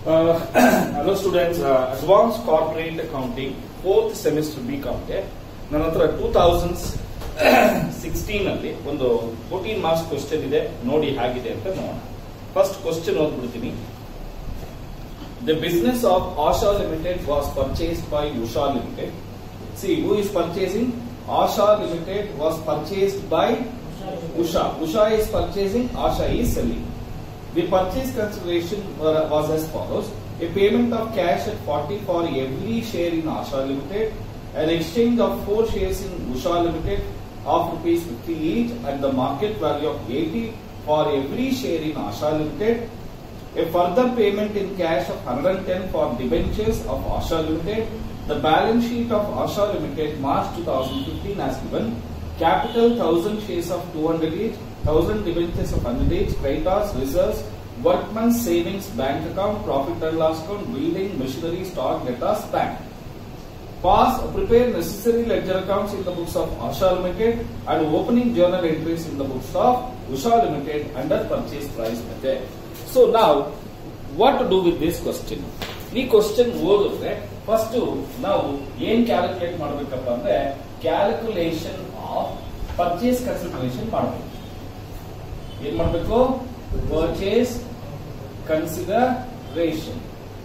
Uh, hello students, uh, advanced corporate accounting, fourth semester B ಕಾಮ್ಗೆ ನನ್ನ ಹತ್ರ two thousand sixteen ಅಲ್ಲಿ ಒಂದು ಫೋರ್ಟೀನ್ ಮಾರ್ಕ್ಸ್ ಕ್ವಶನ್ ಇದೆ ನೋಡಿ ಹೇಗಿದೆ ಅಂತ ನೋಡೋಣ ಫಸ್ಟ್ ಕ್ವಶನ್ ಓದ್ಬಿಡ್ತೀನಿ the business of Asha limited was purchased by Usha limited see who is purchasing Asha limited was purchased by Usha. Usha is purchasing, Asha is selling. The purchase consideration were- was as follows. A payment of cash at 40 for every share in Asha Limited, an exchange of 4 shares in Usha Limited of rupees 50 each at the market value of 80 for every share in Asha Limited, a further payment in cash of 110 for debentures of Asha Limited, the balance sheet of Asha Limited March 2015 as given, capital 1000 shares of 200 each, 1000 debentures of 100 each, creditors, reserves, workman's savings bank account, profit and loss account, building, machinery, stock, debtors, bank. Pass, prepare necessary ledger accounts in the books of Asha Limited and opening journal entries in the books of Usha Limited under purchase price method. So now, what to do with this question? ಈ question ಓದಿದ್ರೆ first ನಾವು ಏನ್ calculate ಮಾಡ್ಬೇಕಪ್ಪ ಅಂದ್ರೆ calculation of purchase consideration ಮಾಡಬೇಕು ಏನ್ ಮಾಡ್ಬೇಕು purchase consideration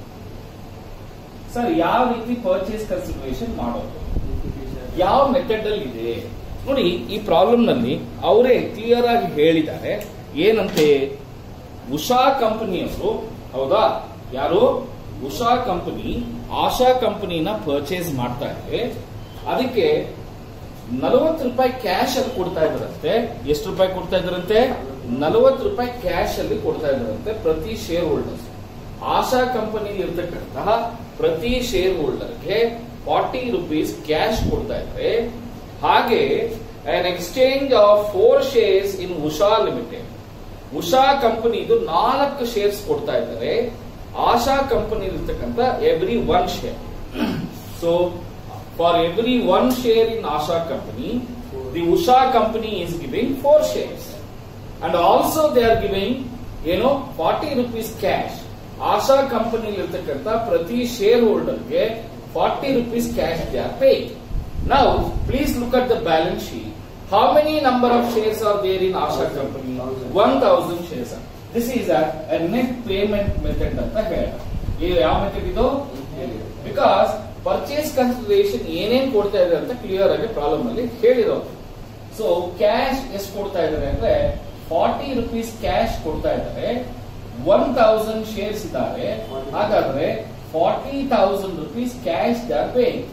sir ಯಾವ ರೀತಿ ಪರ್ಚೇಸ್ ಕನ್ಸಿಡರೇಷನ್ ಮಾಡೋದು ಯಾವ ಮೆಥಡ್ ಅಲ್ಲಿ ಇದೆ ನೋಡಿ ಈ ಪ್ರಾಬ್ಲಮ್ ನಲ್ಲಿ ಅವರೇ ಕ್ಲಿಯರ್ ಆಗಿ ಹೇಳಿದ್ದಾರೆ ಏನಂತೆ ಉಷಾ ಕಂಪನಿಯವರು ಹೌದಾ ಯಾರು ಉಷಾ ಕಂಪನಿ ಆಶಾ ಕಂಪನಿನ ಪರ್ಚೇಸ್ ಮಾಡ್ತಾ ಇದ್ರೆ ಅದಕ್ಕೆ ನಲವತ್ತು ರೂಪಾಯಿ ಕ್ಯಾಶ್ ಅಲ್ಲಿ ಕೊಡ್ತಾ ಇದ್ರಂತೆ ಎಷ್ಟು ರೂಪಾಯಿ ಕೊಡ್ತಾ ಇದ್ರಂತೆ ನಲವತ್ತು ರೂಪಾಯಿ ಕ್ಯಾಶ್ ಅಲ್ಲಿ ಕೊಡ್ತಾ ಇದ್ರಂತೆ ಪ್ರತಿ ಶೇರ್ ಹೋಲ್ಡರ್ಸ್ ಆಶಾ ಕಂಪನಿ ಇರ್ತಕ್ಕಂತಹ ಪ್ರತಿ ಶೇರ್ ಹೋಲ್ಡರ್ಗೆ ಫಾರ್ಟಿ ರುಪೀಸ್ ಕ್ಯಾಶ್ ಕೊಡ್ತಾ ಇದ್ರೆ ಹಾಗೆ an exchange of four shares in Usha limited Usha ಕಂಪನಿದು ನಾಲ್ಕು ಶೇರ್ಸ್ ಕೊಡ್ತಾ ಇದ್ದಾರೆ ಆಶಾ ಕಂಪನಿ ಇರ್ತಕ್ಕಂಥ every one share so for every one share in Asha company the Usha company is giving four shares and also they are giving ಏನು forty rupees cash Asha company ಇರ್ತಕ್ಕಂಥ ಪ್ರತಿ share ಹೋಲ್ಡರ್ಗೆ forty rupees cash they are pay now please look at the balance sheet how many number of shares are there in Asha company one thousand shares this is a net payment method ಅಂತ ಹೇಳ ಇದು ಯಾವ method ಇದು because purchase consideration ಏನೇನ್ ಕೊಡ್ತಾ ಇದ್ದಾರೆ ಅಂತ clear ಆಗಿ ಪ್ರಾಬ್ಲಮ್ ಅಲ್ಲಿ ಹೇಳಿರೋದು ಸೊ ಕ್ಯಾಶ್ ಎಷ್ಟು ಕೊಡ್ತಾ ಇದ್ದಾರೆ ಅಂದ್ರೆ ಫಾರ್ಟಿ ರುಪೀಸ್ ಕ್ಯಾಶ್ ಕೊಡ್ತಾ ಇದ್ದಾರೆ ಒನ್ ತೌಸಂಡ್ ಶೇರ್ಸ್ ಇದ್ದಾರೆ ಹಾಗಾದ್ರೆ forty thousand rupees cash the paying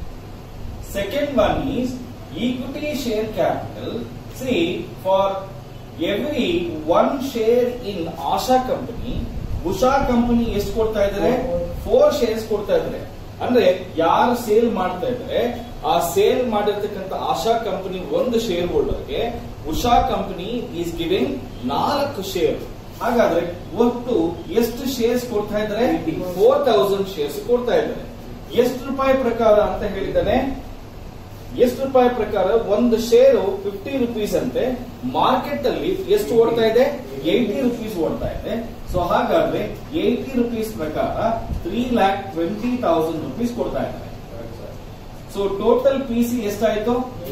Second one is equity share capital. See, for every one share in Asha company, Usha company ಎಷ್ಟು ಕೊಡ್ತಾ ಇದ್ದಾರೆ ಫೋರ್ ಶೇರ್ಸ್ ಕೊಡ್ತಾ ಇದ್ದಾರೆ ಅಂದ್ರೆ ಯಾರು ಸೇಲ್ ಮಾಡ್ತಾ ಇದ್ದಾರೆ ಆ ಸೇಲ್ ಮಾಡಿರ್ತಕ್ಕಂಥ ಆಶಾ ಕಂಪನಿ ಒಂದು ಶೇರ್ ಹೋಲ್ಡರ್ಗೆ ಉಷಾ ಕಂಪನಿ ಈಸ್ ಗಿವಿಂಗ್ ನಾಲ್ಕು ಶೇರ್ ಹಾಗಾದ್ರೆ ಒಟ್ಟು ಎಷ್ಟು ಶೇರ್ಸ್ ಕೊಡ್ತಾ ಇದ್ದಾರೆ ಫೋರ್ ತೌಸಂಡ್ ಶೇರ್ಸ್ ಕೊಡ್ತಾ ಇದ್ದಾರೆ ಎಷ್ಟು ರೂಪಾಯಿ ಪ್ರಕಾರ ಅಂತ ಹೇಳಿದ್ದಾನೆ ಎಷ್ಟು ರೂಪಾಯಿ ಪ್ರಕಾರ ಒಂದು ಶೇರು ಫಿಫ್ಟಿ ರುಪೀಸ್ ಅಂತೆ ಮಾರ್ಕೆಟ್ ಅಲ್ಲಿ ಎಷ್ಟು ಓಡ್ತಾ ಇದೆ ಏಯ್ಟಿ ರುಪೀಸ್ ಓಡ್ತಾ ಇದೆ ಸೊ ಹಾಗಾದ್ರೆ ಏಯ್ಟಿ ರುಪೀಸ್ ಪ್ರಕಾರ three lakh twenty thousand rupees ಕೊಡ್ತಾ ಇದ್ದಾರೆ ಸೊ ಟೋಟಲ್ ಪಿ ಸಿ ಎಷ್ಟಾಯ್ತು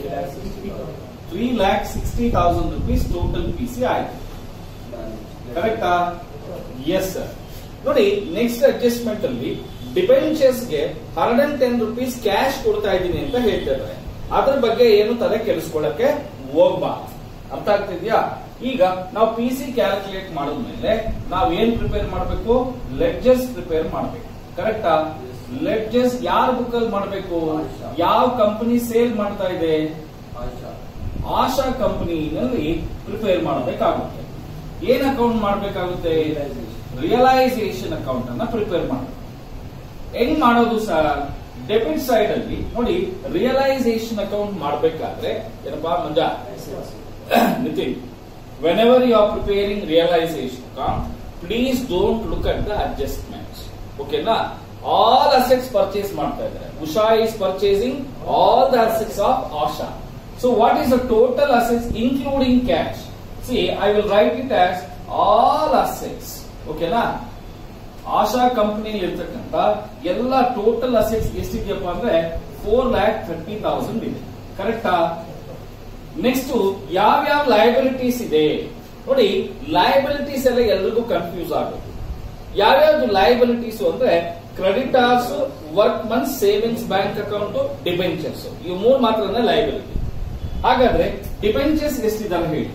three lakh sixty thousand rupees total P C ಆಯ್ತು ಕರೆಕ್ಟಾ ಎಸ್ ಸರ್ ನೋಡಿ ನೆಕ್ಸ್ಟ್ ಅಡ್ಜಸ್ಟ್ಮೆಂಟ್ ಅಲ್ಲಿ ಡಿಬೆಂಚರ್ಸ್ ಗೆ hundred and ten rupees cash ಕೊಡ್ತಾ ಇದ್ದೀನಿ ಅಂತ ಹೇಳ್ತಾ ಇದ್ದಾರೆ ಅದ್ರ ಬಗ್ಗೆ ಏನು ತಲೆ ಕೆಡಿಸ್ಕೊಳ್ಳಕ್ಕೆ ಹೋಗ್ಬಾರ್ದು ಅರ್ಥ ಆಗ್ತಿದ್ಯಾ ಈಗ ನಾವು ಪಿ ಸಿ ಕ್ಯಾಲ್ಕುಲೇಟ್ ಮಾಡಿದ್ಮೇಲೆ ನಾವ್ ಏನ್ ಪ್ರಿಪೇರ್ ಮಾಡಬೇಕು ಲೆಡ್ಜರ್ಸ್ ಪ್ರಿಪೇರ್ ಮಾಡಬೇಕು ಕರೆಕ್ಟಾ ಲೆಡ್ಜರ್ಸ್ ಯಾರ ಬುಕ್ ಅಲ್ಲಿ ಮಾಡಬೇಕು ಯಾವ ಕಂಪನಿ ಸೇಲ್ ಮಾಡ್ತಾ ಇದೆ ಆಶಾ ಕಂಪನಿನಲ್ಲಿ ಪ್ರಿಪೇರ್ ಮಾಡಬೇಕಾಗುತ್ತೆ ಏನ್ ಅಕೌಂಟ್ ಮಾಡಬೇಕಾಗುತ್ತೆ ರಿಯಲೈಸೇಷನ್ ಅಕೌಂಟ್ ಅನ್ನ ಪ್ರಿಪೇರ್ ಮಾಡಬೇಕು ಹೆಂಗ್ ಮಾಡೋದು ಸರ್ ಡೆಬಿಟ್ ಸೈಡ್ ಅಲ್ಲಿ ನೋಡಿ ರಿಯಲೈಸೇಷನ್ ಅಕೌಂಟ್ ಮಾಡಬೇಕಾದ್ರೆ ಏನಪ್ಪಾ Manja Nitin whenever you are preparing realisation account please don't look at the adjustments ಓಕೆನಾ ಆಲ್ ಅಸೆಟ್ಸ್ ಪರ್ಚೇಸ್ ಮಾಡ್ತಾ ಇದ್ದಾರೆ Usha is purchasing all the assets of Asha so what is the total assets including cash see I will write it as all assets ಓಕೆನಾ ಆಶಾ ಕಂಪನಿಯಲ್ಲಿ ಇರ್ತಕ್ಕಂಥ ಎಲ್ಲ total assets ಎಷ್ಟಿದೆಯಪ್ಪ ಅಂದ್ರೆ four lac thirty thousand ಇದೆ ಕರೆಕ್ಟಾ next ಯಾವ್ಯಾವ ಲಯಬಿಲಿಟೀಸ್ ಇದೆ ನೋಡಿ ಲಯಬಿಲಿಟೀಸ್ ಎಲ್ಲ ಎಲ್ರಿಗೂ ಕನ್ಫ್ಯೂಸ್ ಆಗುತ್ತೆ ಯಾವ್ಯಾವ್ದು ಲಯಬಿಲಿಟೀಸ್ ಅಂದ್ರೆ creditors workmen savings bank account debentures ಇವು ಮೂರು ಮಾತ್ರನೇ ಲಯಬಿಲಿಟಿ ಹಾಗಾದ್ರೆ ಡಿಬೆಂಚರ್ಸ್ ಎಷ್ಟಿದಾವೆ ಹೇಳಿ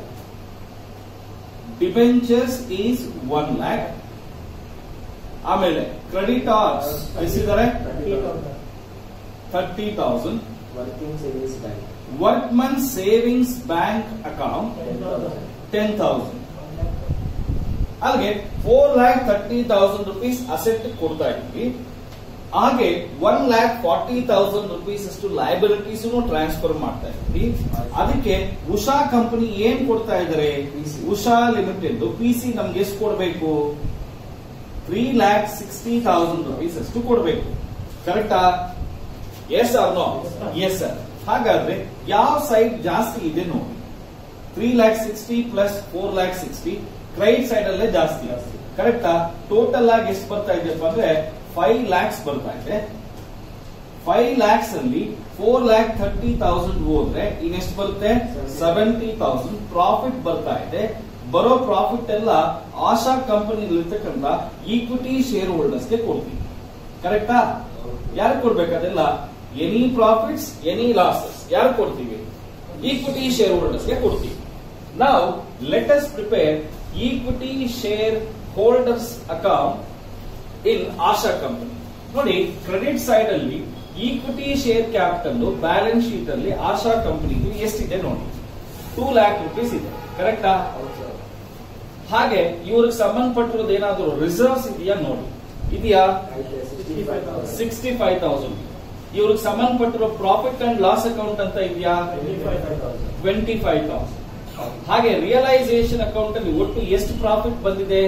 ಡಿಬೆಂಚರ್ಸ್ ಈಸ್ ಒನ್ ಲ್ಯಾಕ್ ಆಮೇಲೆ ಕ್ರೆಡಿಟಾರ್ಸ್ ಎಷ್ಟಿದ್ದಾರೆ thirty thousand working savings bank workmen savings bank account ten thousand ಅಲ್ಲಿಗೆ four lakh thirty thousand rupees asset ಕೊಡ್ತಾ ಇದ್ವಿ ಹಾಗೆ one lakh forty thousand rupees ಅಷ್ಟು ಲಯಬಿಲಿಟೀಸ್ ಟ್ರಾನ್ಸ್ಫರ್ ಮಾಡ್ತಾ ಇದ್ವಿ ಅದಕ್ಕೆ ಉಷಾ ಕಂಪನಿ ಏನ್ ಕೊಡ್ತಾ ಇದ್ದಾರೆ PC. Usha limited P C ನಮ್ಗೆ ಎಷ್ಟು ಕೊಡಬೇಕು three lakh sixty thousand rupees ಅಷ್ಟು ಕೊಡಬೇಕು ಕರೆಕ್ಟಾ yes or no yes sir ಹಾಗಾದ್ರೆ ಯಾವ ಸೈಡ್ ಜಾಸ್ತಿ ಇದೆ ನೋಡಿ three lakh sixty plus four lakh sixty credit side ಅಲ್ಲೇ ಜಾಸ್ತಿ ಕರೆಕ್ಟಾ ಟೋಟಲ್ ಆಗಿ ಎಷ್ಟು ಬರ್ತಾ ಇದೆಯಪ್ಪ ಅಂದ್ರೆ ಫೈವ್ ಲ್ಯಾಕ್ಸ್ ಬರ್ತಾ ಇದೆ ಫೈವ್ ಲ್ಯಾಕ್ಸ್ ಅಲ್ಲಿ ಫೋರ್ ಲ್ಯಾಕ್ ಥರ್ಟಿ ತೌಸಂಡ್ ಹೋದ್ರೆ ಇನ್ನೆಷ್ಟು ಬರುತ್ತೆ ಸೆವೆಂಟಿ ತೌಸಂಡ್ ಪ್ರಾಫಿಟ್ ಬರ್ತಾ ಇದೆ ಬರೋ ಪ್ರಾಫಿಟ್ ಎಲ್ಲ ಆಶಾ ಕಂಪನಿ ಇರ್ತಕ್ಕಂಥ ಈಕ್ವಿಟಿ ಶೇರ್ ಹೋಲ್ಡರ್ಸ್ಗೆ ಕೊಡ್ತೀವಿ ಕರೆಕ್ಟಾ ಯಾರು ಕೊಡ್ಬೇಕು ಅದೆಲ್ಲ ಎನಿ ಪ್ರಾಫಿಟ್ಸ್ ಎನಿ ಲಾಸಸ್ ಯಾರು ಕೊಡ್ತೀವಿ ಈಕ್ವಿಟಿ ಶೇರ್ ಹೋಲ್ಡರ್ಸ್ಗೆ ಕೊಡ್ತೀವಿ ನಾವು let's prepare equity share holders account in Asha company ನೋಡಿ ಕ್ರೆಡಿಟ್ ಸೈಡ್ ಅಲ್ಲಿ equity share capital balance sheet ಅಲ್ಲಿ ಆಶಾ ಕಂಪನಿದು ಎಷ್ಟಿದೆ ನೋಡಿ ಟೂ ಲ್ಯಾಕ್ ರುಪೀಸ್ ಇದೆ ಕರೆಕ್ಟಾ ಹಾಗೆ ಇವ್ರಿಗೆ ಸಂಬಂಧಪಟ್ಟಿರೋದು ಏನಾದ್ರು ರಿಸರ್ವ್ಸ್ ಇದೆಯಾ ನೋಡಿ ಇದೆಯಾ ಸಿಕ್ಸ್ಟಿ ಫೈವ್ ತೌಸಂಡ್ ಇವ್ರಿಗೆ ಸಂಬಂಧಪಟ್ಟಿರೋ ಪ್ರಾಫಿಟ್ ಅಂಡ್ ಲಾಸ್ ಅಕೌಂಟ್ ಅಂತ ಇದೆಯಾ ಟ್ವೆಂಟಿ ಫೈವ್ ತೌಸಂಡ್ ಹಾಗೆ ರಿಯಲೈಸೇಷನ್ ಅಕೌಂಟ್ ಅಲ್ಲಿ ಒಟ್ಟು ಎಷ್ಟು ಪ್ರಾಫಿಟ್ ಬಂದಿದೆ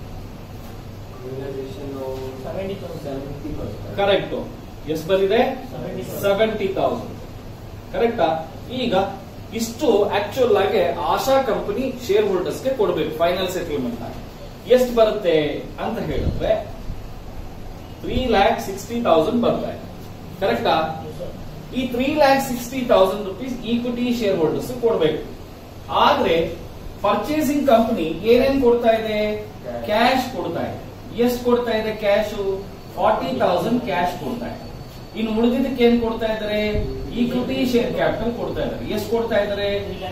ಕರೆಕ್ಟ್ ಎಷ್ಟು ಬಂದಿದೆ ಸೆವೆಂಟಿ ತೌಸಂಡ್ ಕರೆಕ್ಟಾ ಈಗ ಇಷ್ಟು ಆಕ್ಚುಯಲ್ ಆಗಿ ಆಶಾ ಕಂಪನಿ ಶೇರ್ ಹೋಲ್ಡರ್ಸ್ಗೆ ಕೊಡಬೇಕು ಫೈನಲ್ ಸೆಟಲ್ಮೆಂಟ್ ಆಗಿ ಎಷ್ಟು ಬರುತ್ತೆ ಅಂತ ಹೇಳಿದ್ರೆ ತ್ರೀ ಲ್ಯಾಕ್ ಸಿಕ್ಸ್ಟಿ ತೌಸಂಡ್ ಬರ್ತಾ ಇದೆ ಕರೆಕ್ಟಾ ಈ three lakh sixty thousand rupees equity share holders ಕೊಡಬೇಕು ಆದ್ರೆ ಪರ್ಚೇಸಿಂಗ್ ಕಂಪನಿ ಏನೇನ್ ಕೊಡ್ತಾ ಇದೆ ಕ್ಯಾಶ್ ಕೊಡ್ತಾ ಇದೆ ಎಷ್ಟು ಕೊಡ್ತಾ ಇದೆ ಕ್ಯಾಶ್ ಫಾರ್ಟಿ ತೌಸಂಡ್ ಕ್ಯಾಶ್ ಕೊಡ್ತಾ ಇದೆ ಇನ್ನು ಉಳಿದಿದ್ದಕ್ಕೆ ಏನ್ ಕೊಡ್ತಾ ಇದ್ದಾರೆ ಈಕ್ವಿಟಿ ಶೇರ್ ಕ್ಯಾಪಿಟಲ್ ಕೊಡ್ತಾ ಇದ್ದಾರೆ ಎಷ್ಟು ಕೊಡ್ತಾ ಇದ್ದಾರೆ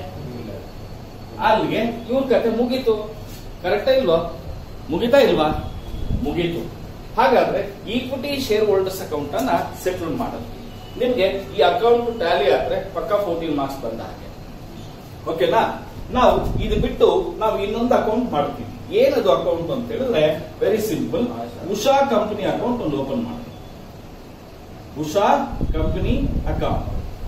ಅಲ್ಲಿಗೆ ಇವ್ರ ಕತೆ ಮುಗೀತು ಕರೆಕ್ಟಾ ಇಲ್ವಾ ಮುಗಿತಾ ಇಲ್ವಾ ಮುಗೀತು ಹಾಗಾದ್ರೆ ಈಕ್ವಿಟಿ ಶೇರ್ ಹೋಲ್ಡರ್ಸ್ ಅಕೌಂಟ್ ಅನ್ನ ಸೆಟಲ್ ಮಾಡೋದು ನಿಮ್ಗೆ ಈ ಅಕೌಂಟ್ ಟ್ಯಾಲಿ ಆದ್ರೆ ಪಕ್ಕ ಫೋರ್ಟೀನ್ ಮಾರ್ಕ್ಸ್ ಬಂದ ಹಾಗೆ ಓಕೆನಾ ನಾವು ಇದು ಬಿಟ್ಟು ನಾವು ಇನ್ನೊಂದು ಅಕೌಂಟ್ ಮಾಡ್ತೀವಿ ಏನದು ಅಕೌಂಟ್ ಅಂತ ಹೇಳಿದ್ರೆ very simple Usha company account ಒಂದು ಓಪನ್ ಮಾಡ್ತೀವಿ ಉಷಾ ಕಂಪನಿ ಅಕೌಂಟ್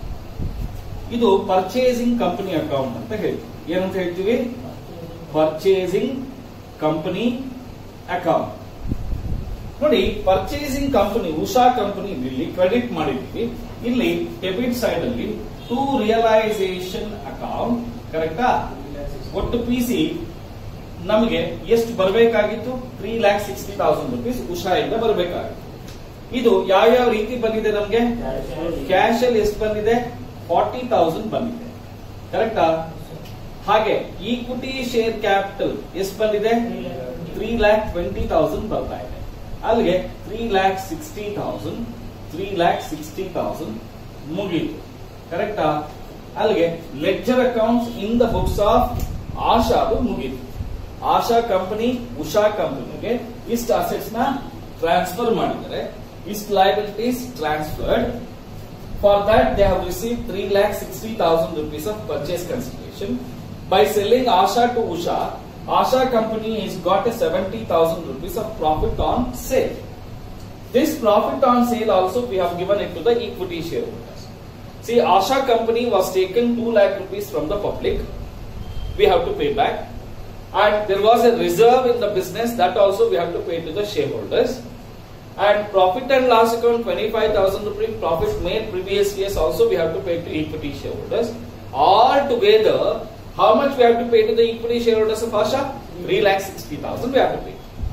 ಇದು ಪರ್ಚೇಸಿಂಗ್ ಕಂಪನಿ ಅಕೌಂಟ್ ಅಂತ ಹೇಳ್ತೀವಿ ಏನಂತ ಹೇಳ್ತೀವಿ ಪರ್ಚೇಸಿಂಗ್ ಕಂಪನಿ ಅಕೌಂಟ್ ನೋಡಿ ಪರ್ಚೇಸಿಂಗ್ ಕಂಪನಿ ಉಷಾ ಕಂಪನಿ ಇಲ್ಲಿ ಕ್ರೆಡಿಟ್ ಮಾಡಿದ್ವಿ ಇಲ್ಲಿ ಡೆಬಿಟ್ ಸೈಡ್ ಅಲ್ಲಿ ಟು ರಿಯಲೈಸೇಷನ್ ಅಕೌಂಟ್ ಕರೆಕ್ಟಾ ಒಟ್ಟು ಪಿ ಸಿ ನಮಗೆ ಎಷ್ಟು ಬರಬೇಕಾಗಿತ್ತು three lakh sixty thousand rupees Usha ಇಂದ ಬರಬೇಕಾಗಿತ್ತು ಇದು ಯಾವ್ಯಾವ ರೀತಿ ಬಂದಿದೆ ನಮಗೆ ಕ್ಯಾಶ್ ಅಲ್ಲಿ ಎಷ್ಟು ಬಂದಿದೆ ಫಾರ್ಟಿ ತೌಸಂಡ್ ಬಂದಿದೆ ಕರೆಕ್ಟಾ ಹಾಗೆ ಈಕ್ವಿಟಿ ಶೇರ್ ಕ್ಯಾಪಿಟಲ್ ಎಷ್ಟು ಬಂದಿದೆ ತ್ರೀ ಲ್ಯಾಕ್ ಟ್ವೆಂಟಿ ತೌಸಂಡ್ ಬರ್ತಾ ಇದೆ ಅಲ್ಲಿಗೆ three lakh sixty thousand three lakh sixty thousand ಮುಗೀತು ಕರೆಕ್ಟಾ ಅಲ್ಲಿಗೆ ledger accounts in the books of ಆಶಾದು ಮುಗೀತು ಆಶಾ ಕಂಪನಿ ಉಷಾ ಕಂಪನಿಗೆ ಇಷ್ಟು ಅಸೆಟ್ಸ್ ನ ಟ್ರಾನ್ಸ್ಫರ್ ಮಾಡಿದ್ದಾರೆ ಇಷ್ಟು liabilities transferred For that, they have received 3 lakh 60,000 rupees of purchase consideration. By selling Asha to Usha, Asha company has got a 70,000 rupees of profit on sale. This profit on sale also we have given it to the equity shareholders. See, Asha company was taken 2 lakh rupees from the public. We have to pay back. And there was a reserve in the business that also we have to pay to the shareholders. And profit and loss account 25,000 rupees profit made previous years also we have to pay to equity shareholders. All together, how much we have to pay to the equity shareholders of Asha? 3 lakh 60,000 we have to pay.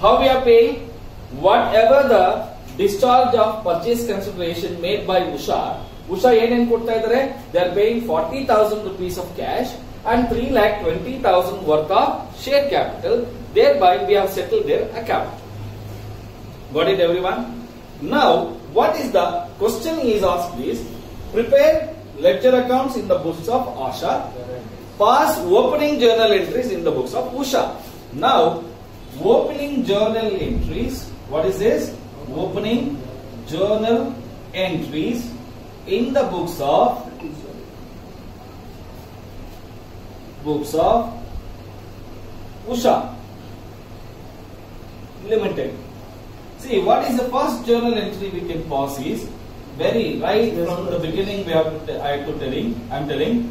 how we are paying whatever the discharge of purchase consideration made by Usha. Usha ಏನೇನ್ ಕೊಡ್ತಾ ಇದ್ದಾರೆ they are paying forty thousand rupees of cash and three lakh twenty thousand worth of share capital thereby we have settle their account Got it, everyone? Now, what is the question is asked is prepare ledger accounts in the books of Asha, pass opening journal entries in the books of Usha. Now, opening journal entries, what is this? Opening journal entries in the books of books of Usha Limited. See, what is the first journal entry we can pass is very right from the beginning. We have to, I have to telling. I'm telling.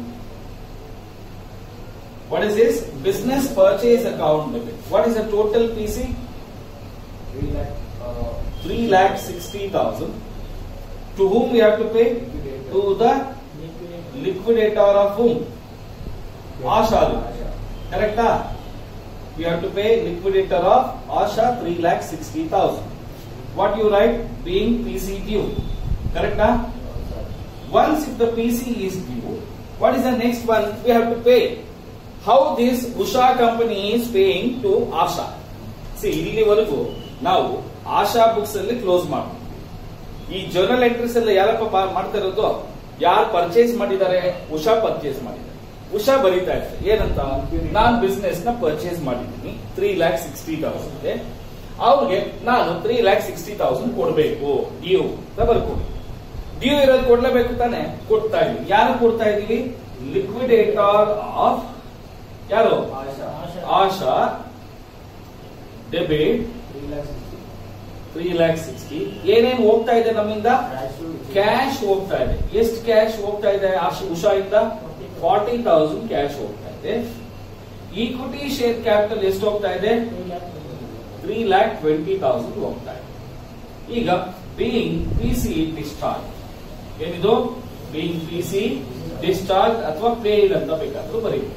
What is this? Business purchase account debit. What is the total PC? Three lakh, uh, Three lakh sixty thousand. To whom we have to pay? To the liquidator of whom? Asha. Correcta? We have to pay liquidator of Asha three lakh sixty thousand. What you write? Being PC due. Correcta? Once if the PC is due, what is the next one we have to pay? How this Usha company is paying to Asha? See, ಇಲ್ಲಿವರೆಗೂ ನಾವು ಆಶಾ books ಅಲ್ಲಿ close ಮಾಡ್ತೀವಿ ಈ journal entries ಎಲ್ಲ ಯಾರಪ್ಪ ಬಾ- ಮಾಡ್ತಾ ಇರೋದು ಯಾರು ಪರ್ಚೇಸ್ ಮಾಡಿದ್ದಾರೆ ಉಷಾ ಪರ್ಚೇಸ್ ಮಾಡಿದ್ದಾರೆ ಉಷಾ ಬರೀತಾ ಇದ್ದಾರೆ ಏನಂತ ನಾನ್ ಬಿಸ್ನೆಸ್ ನ ಪರ್ಚೇಸ್ ಮಾಡಿದ್ದೀನಿ ತ್ರೀ ಲ್ಯಾಕ್ ಸಿಕ್ಸ್ಟಿ ತೌಸಂಡ್ ಅವ್ರಿಗೆ ನಾನು ತ್ರೀ ಲ್ಯಾಕ್ ಸಿಕ್ಸ್ಟಿ ತೌಸಂಡ್ ಕೊಡಬೇಕು ಡ್ಯೂ ಅಂತ ಬರ್ಕೊಡಿ ಡ್ಯೂ ಇರೋದು ಕೊಡ್ಲೇಬೇಕು ತಾನೆ ಕೊಡ್ತಾ ಇದೀವಿ ಯಾರು ಕೊಡ್ತಾ ಇದೀವಿ ಲಿಕ್ವಿಡೇಟರ್ ಆಫ್ ಯಾರು Asha. Asha debit Three lakh sixty. Three lakh sixty ಏನೇನ್ ಹೋಗ್ತಾ ಇದೆ ನಮ್ಮಿಂದ Cash to- ಕ್ಯಾಶ್ ಹೋಗ್ತಾ ಇದೆ ಎಷ್ಟು ಕ್ಯಾಶ್ ಹೋಗ್ತಾ ಇದೆ ಆಶ್- ಉಷಾ ಇಂದ ಫಾರ್ಟಿ ತೌಸಂಡ್ ಕ್ಯಾಶ್ ಹೋಗ್ತಾ ಇದೆ ಈಕ್ವಿಟಿ ಶೇರ್ ಕ್ಯಾಪಿಟಲ್ ಎಷ್ಟು ಹೋಗ್ತಾ ಇದೆ ತ್ರೀ ಲ್ಯಾಕ್ ಟ್ವೆಂಟಿ ತೌಸಂಡ್ ಹೋಗ್ತಾ ಇದೆ ಈಗ ಬೀಯಿಂಗ್ ಪಿ ಸಿ ಡಿಸ್ಚಾರ್ಜ್ ಏನಿದು ಬೀಯಿಂಗ್ ಪಿ ಸಿ ಡಿಸ್ಚಾರ್ಜ್ ಅಥವಾ ಪೇಯ್ಡ್ ಅಂತ ಬೇಕಾದ್ರೂ ಬರೀತೀವಿ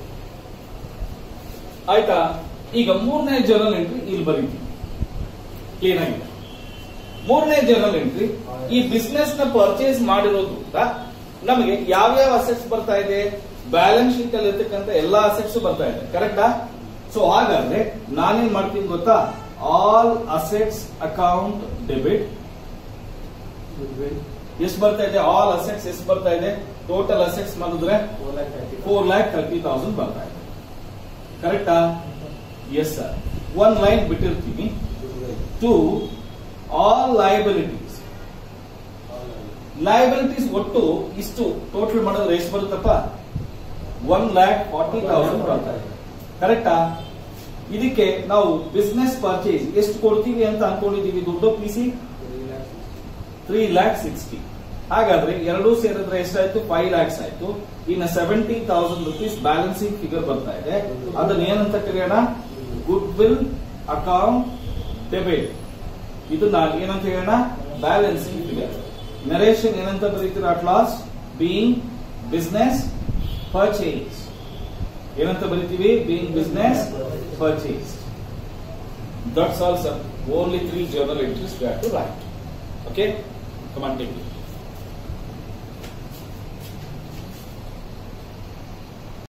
ಆಯ್ತಾ ಈಗ ಮೂರನೇ ಜರ್ನಲ್ ಎಂಟ್ರಿ ಇಲ್ಲಿ ಬರೀತೀವಿ ಕ್ಲೀನ್ ಆಗಿದೆ ಮೂರನೇ ಜರ್ನಲ್ ಎಂಟ್ರಿ ಈ ಬಿಸ್ನೆಸ್ ನ ಪರ್ಚೇಸ್ ಮಾಡಿರೋದ್ರಿಂದ ನಮಗೆ ಯಾವ್ಯಾವ ಅಸೆಟ್ಸ್ ಬರ್ತಾ ಇದೆ ಬ್ಯಾಲೆನ್ಸ್ ಶೀಟ್ ಅಲ್ಲಿ ಇರ್ತಕ್ಕಂಥ ಎಲ್ಲಾ ಅಸೆಟ್ಸ್ ಬರ್ತಾ ಇದೆ ಕರೆಕ್ಟಾ ಸೊ ಹಾಗಾದ್ರೆ ನಾನೇನ್ ಮಾಡ್ತೀನಿ ಗೊತ್ತಾ all assets account debit Goodwill, ಎಷ್ಟು ಬರ್ತಾ ಇದೆ ಆಲ್ ಅಸೆಟ್ಸ್ ಎಷ್ಟು ಬರ್ತಾ ಇದೆ ಟೋಟಲ್ ಅಸೆಟ್ಸ್ ಮಾಡಿದ್ರೆ four lakh thirty. Four lakh thirty thousand ಬರ್ತಾ ಇದೆ ಕರೆಕ್ಟಾ ಎಸ್ ಸರ್ ಒನ್ ಲೈನ್ ಬಿಟ್ಟಿರ್ತೀನಿ Goodwill. To all liabilities All of it. Liabilities ಒಟ್ಟು ಇಷ್ಟು ಟೋಟಲ್ ಮಾಡಿದ್ರೆ ಎಷ್ಟು ಬರುತ್ತಪ್ಪ ಒನ್ ಲ್ಯಾಕ್ ಫಾರ್ಟಿ ತೌಸಂಡ್ ಬರ್ತಾ ಇದೆ ಕರೆಕ್ಟಾ ಇದಕ್ಕೆ ನಾವು ಬಿಸ್ನೆಸ್ ಪರ್ಚೇಸ್ ಎಷ್ಟು ಕೊಡ್ತೀವಿ ಅಂತ ಅನ್ಕೊಂಡಿದೀವಿ ದುಡ್ಡು P C Three lakh sixty. Three lakh sixty ಹಾಗಾದ್ರೆ ಎರಡೂ ಸೇರಿದ್ರೆ ಎಷ್ಟಾಯ್ತು ಫೈವ್ ಲ್ಯಾಕ್ಸ್ ಆಯ್ತು ಇನ್ನು seventy thousand rupees balancing figure ಬರ್ತಾ ಇದೆ ಅದನ್ನ ಏನಂತ ಕರೆಯೋಣ ಗುಡ್ ವಿಲ್ ಅಕೌಂಟ್ ಡೆಬಿಟ್ ಇದನ್ನ ಏನಂತ ಹೇಳೋಣ ಬ್ಯಾಲೆನ್ಸಿಂಗ್ ಫಿಗರ್ ನರೇಶನ್ ಏನಂತ ಬರೀತೀರ at last being business purchase ಏನಂತ ಬರೀತೀವಿ being business purchase that's all sir only three journal entries we have to write Okay? Come on, take it.